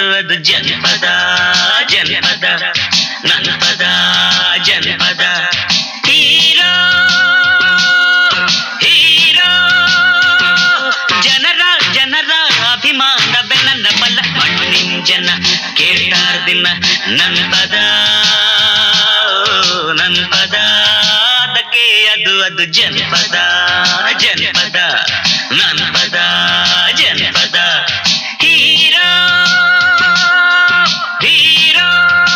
ಅದು ಅದು ಜನಪದ ಜನಪದ ನನ್ನ ಪದ ಜನಪದ ಹೀರೋ ಹೀರೋ ಜನರ ಜನರ ಅಭಿಮಾನವೇ ನನ್ನ ಬಲ ಮಣ್ಣಿನ ಜನ ಕೇಳ್ತಾರ ದಿನ ನನ್ನ ಪದ ನನ್ನ ಪದ ಅದಕ್ಕೆ ಅದು ಅದು ಜನಪದ ಜನಪದ ನನ್ನ ಪದ ಜನಪದ ಹೀರೋ ಹೀರೋ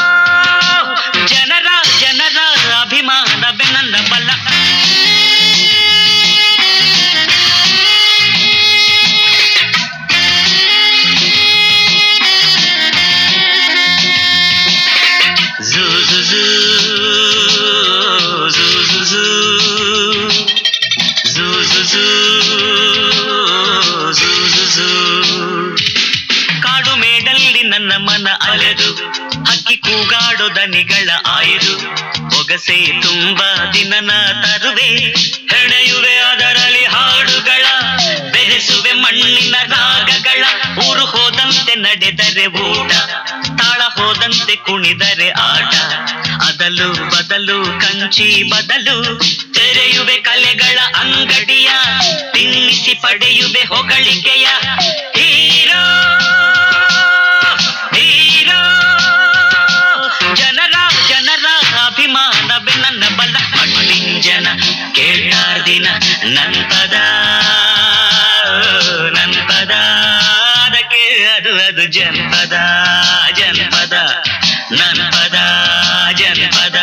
ಜನರ ಜನರ ಅಭಿಮಾನವೇ ನನ್ನ ಬಲ Zoo, zoo, zoo. Zoo, zoo, zoo. Zoo, zoo, zoo. Zoo, zoo, zoo. ಕಾಡು ಮೇಡಲ್ಲಿ ನನ್ನ ಮನ ಅಲೆದು ಹಕ್ಕಿ ಕೂಗಾಡೋ ದನಿಗಳ ಆಯ್ದು ಒಗಸೆ ತುಂಬ ದಿನನ ತರುವೆ ಹೆಣೆಯುವೆ ಅದರಲ್ಲಿ ಹಾಡುಗಳ ಬೆರೆಸುವೆ ಮಣ್ಣಿನ ರಾಗಗಳ ಊರು ಹೋದಂತೆ ನಡೆದರೆ ಊಟ ತಾಳ ಹೋದಂತೆ ಕುಣಿದರೆ ಆಟ ಅದಲು ಬದಲು ಕಂಚಿ ಬದಲು ತೆರೆಯುವೆ ಕಲೆಗಳ ಅಂಗಡಿಯ ತಿನ್ನಿಸಿ ಪಡೆಯುವೆ ಹೊಗಳಿಕೆಯ ಹೀರೋ ಹೀರೋ ಜನರ ಜನರ ಅಭಿಮಾನವೇ ನನ್ನ ಬಲ ಮಣ್ಣಿನ ಜನ ಕೇಳ್ತಾರ ದಿನ ನನ್ ಪದ ನನ್ ಪದ ಅದಕ್ಕೆ ಅದು ಅದು ಜನಪದ ಜನಪದ ನನ್ ಪದ ಜನಪದ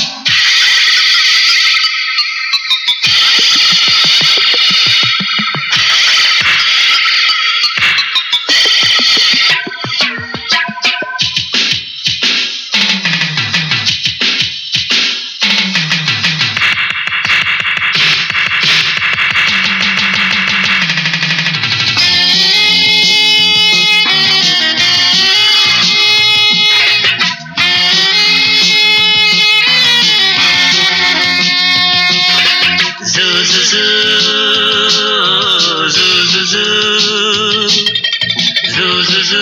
Zoo, zoo, zoo. Zoo, zoo, zoo. Zoo, zoo, zoo.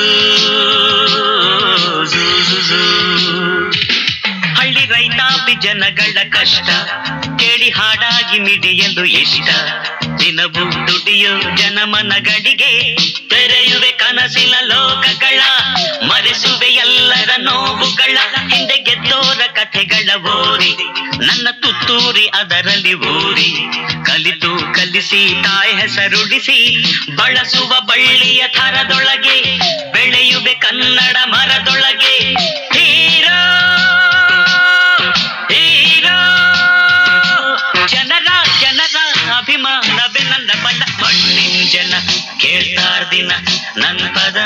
Zoo, zoo, zoo. ಹಳ್ಳಿ ರೈತಾಪಿ ಜನಗಳ ಕಷ್ಟ ಕೇಳಿ ಹಾಡಾಗಿ ಮಿಡಿಯಲು ಇಷ್ಟ ದಿನವೂ ದುಡಿಯೋ ಜನಮನಗಳಿಗೆ ತೆರೆಯುವೆ ಕನಸಿನ ಲೋಕಗಳ ಮರೆಸುವೆ ಎಲ್ಲರ ನೋವುಗಳ ಹಿಂದೆ ಗೆದ್ದೋರ ಕಥೆಗಳ ಓರಿ ನನ್ನ ತುತ್ತೂರಿ ಅದರಲ್ಲಿ ಊರಿ ಕಲಿತು ಕಲಿಸಿ ತಾಯಿ ಹೆಸರುಡಿಸಿ ಬಳಸುವ ಬಳ್ಳಿಯ ಥರದೊಳಗೆ ಬೆಳೆಯುವೆ ಕನ್ನಡ ಮರದೊಳಗೆ ಹೀರೋ ಹೀರೋ ಜನರ ಜನರ ಅಭಿಮಾನವೇ ನನ್ನ ಬಲ ಮಣ್ಣಿನ ಜನ ಕೇಳ್ತಾರ ದಿನ ನನ್ ಪದ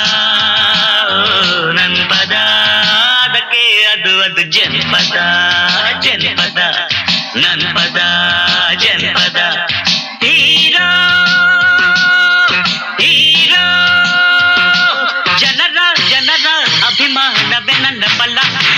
ನನ್ ಪದ ಅದಕ್ಕೆ ಅದು ಅದು ಜನಪದ ಜನಪದ ನನ್ ಪದ ಜನಪದ ಹೀರೋ ಹೀರೋ ಜನರ ಜನರ ಅಭಿಮಾನವೇ ನನ್ನ ಬಲ